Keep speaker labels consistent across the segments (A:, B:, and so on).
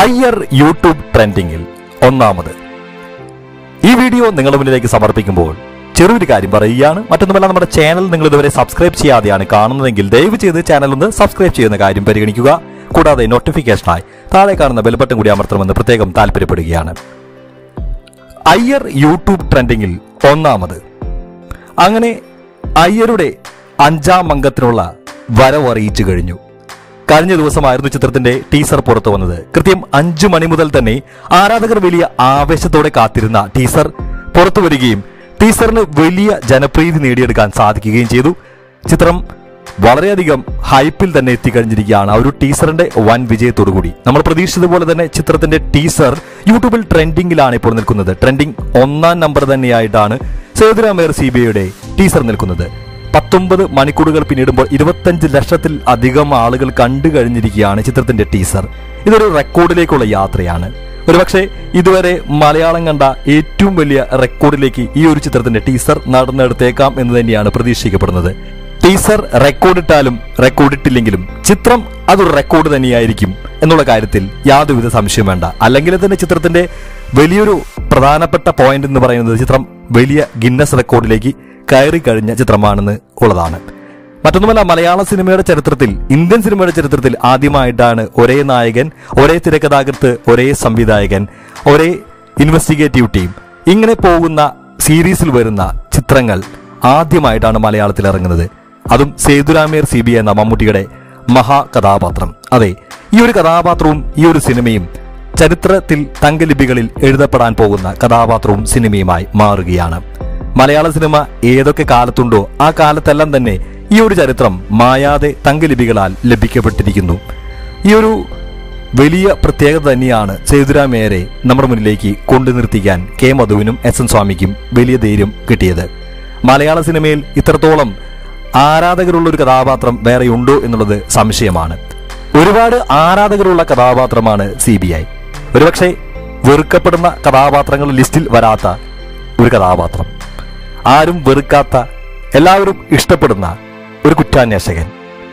A: Iyer YouTube ട്രെൻഡിങ്ങിൽ ഒന്നാമത് ഈ video നിങ്ങളുടെ മുന്നിലേക്ക് സമർപ്പിക്കുമ്പോൾ ചെറിയൊരു കാര്യം പറയുകയാണ് മറ്റൊന്നുമല്ല നമ്മുടെ ചാനൽ നിങ്ങൾ ഇതുവരെ സബ്സ്ക്രൈബ് ചെയ്യാതെയാണ് കാണുന്നതെങ്കിൽ ദയവ് ചെയ്ത് ചാനൽ ഒന്ന് സബ്സ്ക്രൈബ് ചെയ്യുന്ന കാര്യം പരിഗണിക്കുക കൂടാതെ നോട്ടിഫിക്കേഷനായി താഴെ കാണുന്ന ബെൽ ബട്ടൺ കൂടി അമർത്തണമെന്ന് പ്രത്യേകം താല്പര്യപ്പെടുകയാണ് അയ്യർ യൂട്യൂബ് ട്രെൻഡിങ്ങിൽ ഒന്നാമത് അങ്ങനെ അയ്യരുടെ അഞ്ചാം അംഗത്തിനുള്ള വരവ് അറിയിച്ചു കഴിഞ്ഞു കഴിഞ്ഞ ദിവസമായിരുന്നു ചിത്രത്തിന്റെ ടീസർ പുറത്തു വന്നത് കൃത്യം അഞ്ചു മണി മുതൽ തന്നെ ആരാധകർ വലിയ ആവേശത്തോടെ കാത്തിരുന്ന ടീസർ പുറത്തു വരികയും ടീസറിന് വലിയ ജനപ്രീതി നേടിയെടുക്കാൻ സാധിക്കുകയും ചെയ്തു ചിത്രം വളരെയധികം ഹൈപ്പിൽ തന്നെ എത്തിക്കഴിഞ്ഞിരിക്കുകയാണ് ആ ഒരു ടീസറിന്റെ വൻ വിജയത്തോടുകൂടി നമ്മൾ പ്രതീക്ഷിച്ചതുപോലെ തന്നെ ചിത്രത്തിന്റെ ടീസർ യൂട്യൂബിൽ ട്രെൻഡിങ്ങിലാണ് ഇപ്പോൾ നിൽക്കുന്നത് ട്രെൻഡിങ് ഒന്നാം നമ്പർ തന്നെയായിട്ടാണ് സേതുരാമേർ സി ബി ഐയുടെ ടീസർ നിൽക്കുന്നത് പത്തൊമ്പത് മണിക്കൂറുകൾ പിന്നിടുമ്പോൾ ഇരുപത്തഞ്ച് ലക്ഷത്തിൽ അധികം ആളുകൾ കണ്ടു കഴിഞ്ഞിരിക്കുകയാണ് ചിത്രത്തിന്റെ ടീസർ ഇതൊരു റെക്കോർഡിലേക്കുള്ള യാത്രയാണ് ഒരുപക്ഷെ ഇതുവരെ മലയാളം കണ്ട ഏറ്റവും വലിയ റെക്കോർഡിലേക്ക് ഈ ഒരു ചിത്രത്തിന്റെ ടീസർ നടന്നെടുത്തേക്കാം എന്ന് തന്നെയാണ് പ്രതീക്ഷിക്കപ്പെടുന്നത് ടീസർ റെക്കോർഡിട്ടാലും റെക്കോർഡിട്ടില്ലെങ്കിലും ചിത്രം അതൊരു റെക്കോർഡ് തന്നെയായിരിക്കും എന്നുള്ള കാര്യത്തിൽ യാതൊരുവിധ സംശയം വേണ്ട അല്ലെങ്കിൽ തന്നെ ചിത്രത്തിന്റെ വലിയൊരു പ്രധാനപ്പെട്ട പോയിന്റ് എന്ന് പറയുന്നത് ചിത്രം വലിയ ഗിന്നസ് റെക്കോർഡിലേക്ക് കയറി കഴിഞ്ഞ ചിത്രമാണെന്ന് ഉള്ളതാണ് മറ്റൊന്നുമല്ല മലയാള സിനിമയുടെ ചരിത്രത്തിൽ ഇന്ത്യൻ സിനിമയുടെ ചരിത്രത്തിൽ ആദ്യമായിട്ടാണ് ഒരേ നായകൻ ഒരേ തിരക്കഥാകൃത്ത് ഒരേ സംവിധായകൻ ഒരേ ഇൻവെസ്റ്റിഗേറ്റീവ് ടീം ഇങ്ങനെ പോകുന്ന സീരീസിൽ വരുന്ന ചിത്രങ്ങൾ ആദ്യമായിട്ടാണ് മലയാളത്തിൽ ഇറങ്ങുന്നത് അതും സേതുരാമേർ സി ബി എന്ന മമ്മൂട്ടിയുടെ മഹാകഥാപാത്രം അതെ ഈ ഒരു കഥാപാത്രവും ഈ ഒരു സിനിമയും ചരിത്രത്തിൽ തങ്കലിപികളിൽ എഴുതപ്പെടാൻ പോകുന്ന കഥാപാത്രവും സിനിമയുമായി മാറുകയാണ് മലയാള സിനിമ ഏതൊക്കെ കാലത്തുണ്ടോ ആ കാലത്തെല്ലാം തന്നെ ഈ ഒരു ചരിത്രം മായാതെ തങ്കലിപികളാൽ ലഭിക്കപ്പെട്ടിരിക്കുന്നു ഈ ഒരു വലിയ പ്രത്യേകത തന്നെയാണ് സേതുരാമേരെ നമ്മുടെ മുന്നിലേക്ക് കൊണ്ടു നിർത്തിക്കാൻ കെ മധുവിനും എസ് എൻ സ്വാമിക്കും വലിയ ധൈര്യം കിട്ടിയത് മലയാള സിനിമയിൽ ഇത്രത്തോളം ആരാധകരുള്ള ഒരു കഥാപാത്രം വേറെ ഉണ്ടോ എന്നുള്ളത് സംശയമാണ് ഒരുപാട് ആരാധകരുള്ള കഥാപാത്രമാണ് സി ബി ഐ ഒരുപക്ഷെ വെറുക്കപ്പെടുന്ന കഥാപാത്രങ്ങൾ ലിസ്റ്റിൽ വരാത്ത ഒരു കഥാപാത്രം ആരും വെറുക്കാത്ത എല്ലാവരും ഇഷ്ടപ്പെടുന്ന ഒരു കുറ്റാന്വേഷകൻ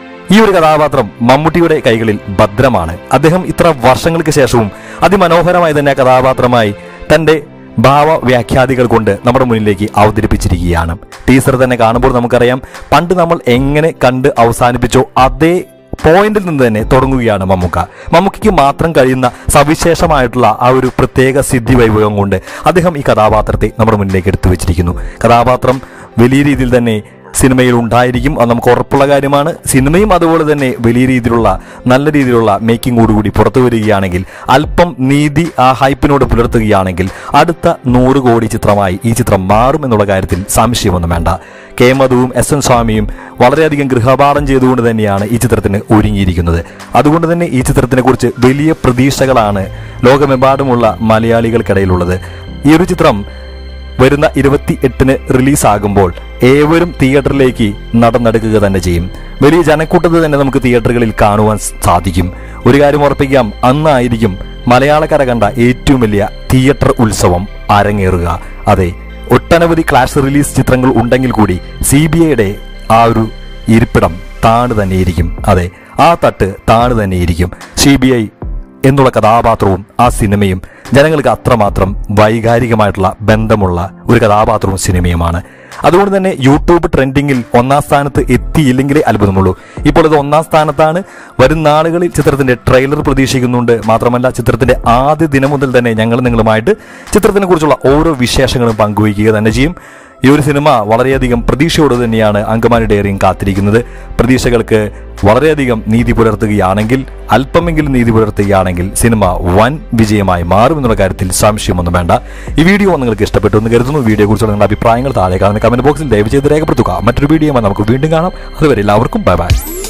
A: ഈ ഒരു കഥാപാത്രം മമ്മൂട്ടിയുടെ കൈകളിൽ ഭദ്രമാണ് അദ്ദേഹം ഇത്ര വർഷങ്ങൾക്ക് ശേഷവും അതിമനോഹരമായി തന്നെ ആ കഥാപാത്രമായി തന്റെ ഭാവ വ്യാഖ്യാതികൾ കൊണ്ട് നമ്മുടെ മുന്നിലേക്ക് അവതരിപ്പിച്ചിരിക്കുകയാണ് ടീസർ തന്നെ കാണുമ്പോൾ നമുക്കറിയാം പണ്ട് നമ്മൾ എങ്ങനെ കണ്ട് അവസാനിപ്പിച്ചോ അതേ പോയിന്റിൽ നിന്ന് തന്നെ തുടങ്ങുകയാണ് മമ്മൂക്ക മമ്മൂക്കയ്ക്ക് മാത്രം കഴിയുന്ന സവിശേഷമായിട്ടുള്ള ആ ഒരു പ്രത്യേക സിദ്ധി വൈഭവം കൊണ്ട് അദ്ദേഹം ഈ കഥാപാത്രത്തെ നമ്മുടെ മുന്നിലേക്ക് എടുത്തു വെച്ചിരിക്കുന്നു കഥാപാത്രം വലിയ രീതിയിൽ തന്നെ സിനിമയിൽ ഉണ്ടായിരിക്കും അത് നമുക്ക് ഉറപ്പുള്ള കാര്യമാണ് സിനിമയും അതുപോലെ തന്നെ വലിയ രീതിയിലുള്ള നല്ല രീതിയിലുള്ള മേക്കിങ്ങോടുകൂടി പുറത്തു വരികയാണെങ്കിൽ അല്പം നീതി ആ ഹൈപ്പിനോട് പുലർത്തുകയാണെങ്കിൽ അടുത്ത നൂറ് കോടി ചിത്രമായി ഈ ചിത്രം മാറും എന്നുള്ള കാര്യത്തിൽ സംശയമൊന്നും വേണ്ട കെ മധുവും എസ് എൻ സ്വാമിയും വളരെയധികം ഗൃഹപാഠം ചെയ്തുകൊണ്ട് തന്നെയാണ് ഈ ചിത്രത്തിന് ഒരുങ്ങിയിരിക്കുന്നത് അതുകൊണ്ട് തന്നെ ഈ ചിത്രത്തിനെ കുറിച്ച് വലിയ പ്രതീക്ഷകളാണ് ലോകമെമ്പാടുമുള്ള മലയാളികൾക്കിടയിലുള്ളത് ഈ ഒരു ചിത്രം വരുന്ന ഇരുപത്തി എട്ടിന് റിലീസാകുമ്പോൾ ഏവരും തിയേറ്ററിലേക്ക് നടന്നെടുക്കുക തന്നെ ചെയ്യും വലിയ ജനക്കൂട്ടത തന്നെ നമുക്ക് തിയേറ്ററുകളിൽ കാണുവാൻ സാധിക്കും ഒരു കാര്യം ഉറപ്പിക്കാം അന്നായിരിക്കും മലയാളക്കര കണ്ട ഏറ്റവും വലിയ തിയേറ്റർ ഉത്സവം അരങ്ങേറുക അതെ ഒട്ടനവധി ക്ലാഷ് റിലീസ് ചിത്രങ്ങൾ ഉണ്ടെങ്കിൽ കൂടി സി ബി ഐയുടെ ആ ഒരു ഇരിപ്പിടം താണ് തന്നെയിരിക്കും അതെ ആ തട്ട് താണ് തന്നെയിരിക്കും സി ബി ഐ എന്നുള്ള കഥാപാത്രവും ആ സിനിമയും ജനങ്ങൾക്ക് അത്രമാത്രം വൈകാരികമായിട്ടുള്ള ബന്ധമുള്ള ഒരു കഥാപാത്രവും സിനിമയുമാണ് അതുകൊണ്ട് തന്നെ യൂട്യൂബ് ട്രെൻഡിങ്ങിൽ ഒന്നാം സ്ഥാനത്ത് എത്തിയില്ലെങ്കിലേ അത്ഭുതമുള്ളൂ ഇപ്പോൾ ഇത് ഒന്നാം സ്ഥാനത്താണ് വരും നാളുകളിൽ ചിത്രത്തിന്റെ ട്രെയിലർ പ്രതീക്ഷിക്കുന്നുണ്ട് മാത്രമല്ല ചിത്രത്തിന്റെ ആദ്യ ദിനം മുതൽ തന്നെ ഞങ്ങൾ നിങ്ങളുമായിട്ട് ചിത്രത്തിനെ കുറിച്ചുള്ള ഓരോ വിശേഷങ്ങളും പങ്കുവയ്ക്കുക തന്നെ ചെയ്യും ഈ ഒരു സിനിമ വളരെയധികം പ്രതീക്ഷയോട് തന്നെയാണ് അങ്കമാലി ഡയറിയും കാത്തിരിക്കുന്നത് പ്രതീക്ഷകൾക്ക് വളരെയധികം നീതി പുലർത്തുകയാണെങ്കിൽ അല്പമെങ്കിലും നീതി പുലർത്തുകയാണെങ്കിൽ സിനിമ വൻ വിജയമായി മാറും എന്നുള്ള കാര്യത്തിൽ സംശയമൊന്നും വേണ്ട ഈ വീഡിയോ നിങ്ങൾക്ക് ഇഷ്ടപ്പെട്ടു എന്ന് കരുതുന്നു വീഡിയോ കുറിച്ചുള്ള നിങ്ങളുടെ അഭിപ്രായങ്ങൾ താഴെ കാണുന്ന കമന്റ് ബോക്സിൽ ദയവ് ചെയ്ത് രേഖപ്പെടുത്തുക മറ്റൊരു വീഡിയോ നമുക്ക് വീണ്ടും കാണാം അതുവരെ എല്ലാവർക്കും ബൈ ബൈ